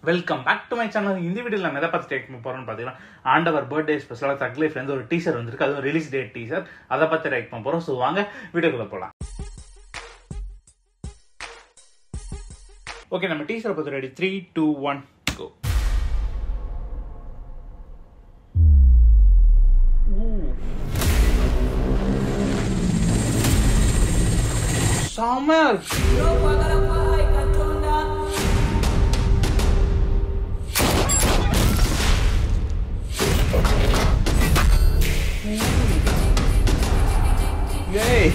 Welcome back to my channel இந்த வீடியோவில் நம்ம எதை பற்றி டேக் போகிறோம்னு பார்த்தீங்கன்னா ஆண்டவர் பர்த்டே ஸ்பெஷலாக தக் லைஃப்லேருந்து ஒரு டீசர் வந்திருக்கு அதுவும் ரிலீஸ் டேட் டீசர் அதை பற்றி டேக் பண்ண போகிறோம் ஸோ வாங்க வீடியோக்குள்ள போகலாம் ஓகே நம்ம டீசரை பார்த்து ready three two one go செமையா இருக்கு Yay!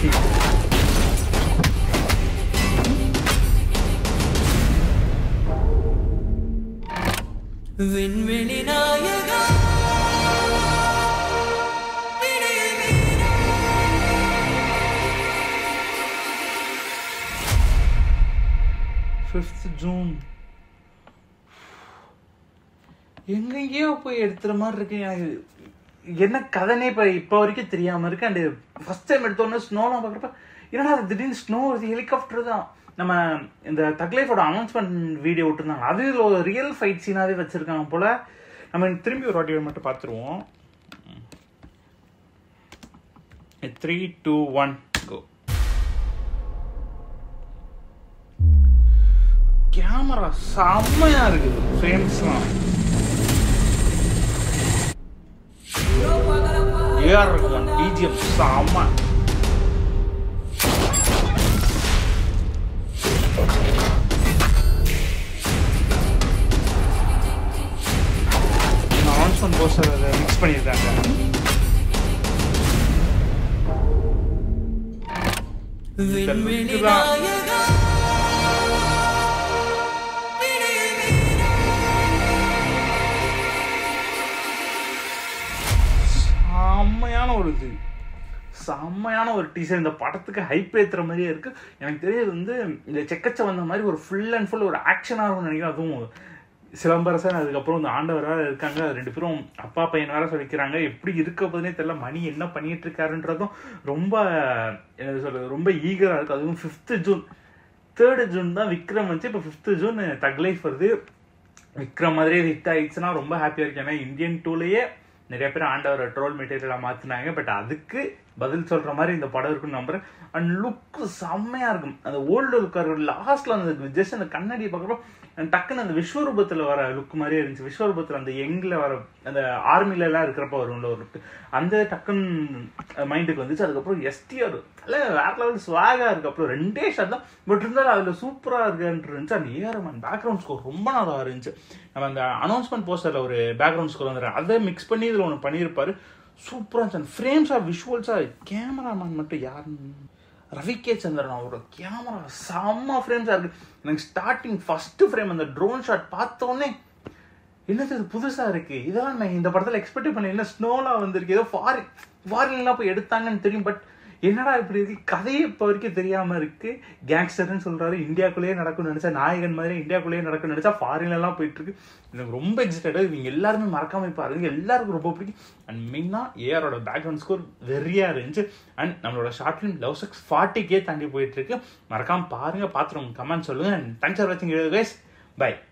விண்வெளி நாயகா ஃபிஃப்த் ஜூன் எங்கெங்கேயோ போய் எடுத்துற மாதிரி இருக்கு எனக்கு என்ன கதைனே இப்போ இப்போ வரைக்கும் தெரியாம இருக்கு அண்ட் ஃபர்ஸ்ட் டைம் எடுத்தோன்னே ஸ்னோலாம் பார்க்குறப்ப என்னடா அது திடீர்னு ஸ்னோ வருது ஹெலிகாப்டர் தான் நம்ம இந்த தக்லைஃபோட அனௌன்ஸ்மெண்ட் வீடியோ விட்டுருந்தாங்க அது இதுல ஒரு ரியல் ஃபைட் சீனாவே வச்சிருக்காங்க போல நம்ம திரும்பி ஒரு வாட்டி மட்டும் பார்த்துருவோம் three two one go camera செம்மையா இருக்குது ஃப்ரேம்ஸ்லாம் ஏஆர் ரகுமான் பிஜிஎம் செம்ம அனௌன்ஸ்மெண்ட் போஸ்டர் அதை மிக்ஸ் பண்ணியிருக்காங்க விண்வெளி இதுதான். நாயகா செம்மையான ஒரு இது செம்மையான ஒரு டீசர் இந்த படத்துக்கு ஹைப் ஏத்துற மாதிரியே இருக்கு எனக்கு தெரிஞ்சது வந்து இந்த செக்கச்ச வந்த மாதிரி ஒரு ஃபுல் அண்ட் ஃபுல் ஒரு ஆக்ஷனாக இருக்கும்னு நினைக்கிறேன் அதுவும் சிலம்பரசன் அதுக்கப்புறம் இந்த ஆண்டவர் வேற இருக்காங்க அது ரெண்டு பேரும் அப்பா பையன் வேற சொல்லிக்கிறாங்க எப்படி இருக்க போதுனே தெரியல மணி என்ன பண்ணிட்டு இருக்காருன்றதும் ரொம்ப என்ன சொல்றது ரொம்ப ஈகரா இருக்கு அதுவும் ஃபிஃப்த் ஜூன் தேர்டு ஜூன் தான் விக்ரம் வந்து இப்போ ஃபிஃப்த் ஜூன் தக் லைஃப் வருது விக்ரம் மாதிரியே ஹிட் ஆயிடுச்சுன்னா ரொம்ப ஹாப்பியா இருக்கு ஏன்னா இந்தியன் டூலயே நிறைய பேர் ஆண்டவரை ட்ரோல் மெட்டீரியலா மாத்தினாங்க பட் அதுக்கு பதில் சொல்ற மாதிரி இந்த படம் இருக்குன்னு நம்புறேன் அண்ட் லுக் செம்மையா இருக்கும் அந்த ஓல்டு லுக்காக லாஸ்ட்ல அந்த ஜஸ்ட் அந்த கண்ணாடியை பார்க்குறப்போ டக்குன்னு அந்த விஸ்வரூபத்துல வர லுக் மாதிரியே இருந்துச்சு விஸ்வரூபத்துல அந்த எங்ல வர அந்த ஆர்மில எல்லாம் இருக்கிறப்ப வரும்ல ஒரு லுக் அந்த டக்குன்னு மைண்டுக்கு வந்துச்சு அதுக்கப்புறம் எஸ்டிஆர் இல்ல வேற லெவல் ஸ்வாகா இருக்கு அப்புறம் ரெண்டே ஷாட் தான் பட் இருந்தாலும் அதுல சூப்பரா இருக்குன்னு இருந்துச்சு அந்த ஏஆர்எம் பேக்ரவுண்ட் ஸ்கோர் ரொம்ப நல்லா இருந்துச்சு நம்ம அந்த அனௌன்ஸ்மெண்ட் போஸ்டர்ல ஒரு பேக்ரவுண்ட் ஸ்கோர் வந்து அதை மிக்ஸ் பண்ணி இதுல ஒன்று பண்ணியிருப்பாரு சூப்பரா இருந்துச்சு ஃப்ரேம்ஸா விஷுவல்ஸா கேமராமேன் மட்டும் யாருன்னு ரவி கே சந்திரன் அவரோட கேமரா செம்ம ஃப்ரேம்ஸா இருக்கு எனக்கு ஸ்டார்டிங் ஃபர்ஸ்ட் ஃப்ரேம் அந்த ட்ரோன் ஷாட் பார்த்த உடனே என்னது இது புதுசா இருக்கு இதெல்லாம் நான் இந்த படத்துல எக்ஸ்பெக்ட் பண்ணல என்ன ஸ்னோலாம் வந்திருக்கு ஏதோ ஃபாரின் ஃபாரின்லாம் போய் எடுத்தாங்கன்னு தெரியும் பட் என்னடா இப்படி இருக்கு கதையே இப்போ வரைக்கும் தெரியாம இருக்கு கேங்ஸ்டர்னு சொல்றாரு இந்தியாக்குள்ளேயே நடக்கும்னு நினைச்சா நாயகன் மாதிரி இந்தியாக்குள்ளேயே நடக்கும்னு நினைச்சா ஃபாரின்ல எல்லாம் போயிட்டு இருக்கு எனக்கு ரொம்ப எக்ஸைட்டட் இவங்க எல்லாருமே மறக்காம பாருங்க எல்லாருக்கும் ரொம்ப பிடிக்கும் அண்ட் மெயினா ஏஆரோட பேக்ரவுண்ட் ஸ்கோர் வெறியா இருந்துச்சு அண்ட் நம்மளோட ஷார்ட் ஃபிலிம் லவ் சிக்ஸ் ஃபார்ட்டிக்கே தாண்டி போயிட்டு இருக்கு மறக்காம பாருங்க பார்த்துருங்க கமெண்ட் சொல்லுங்க அண்ட் தேங்க்ஸ் ஃபார் வாட்சிங் கைஸ் பை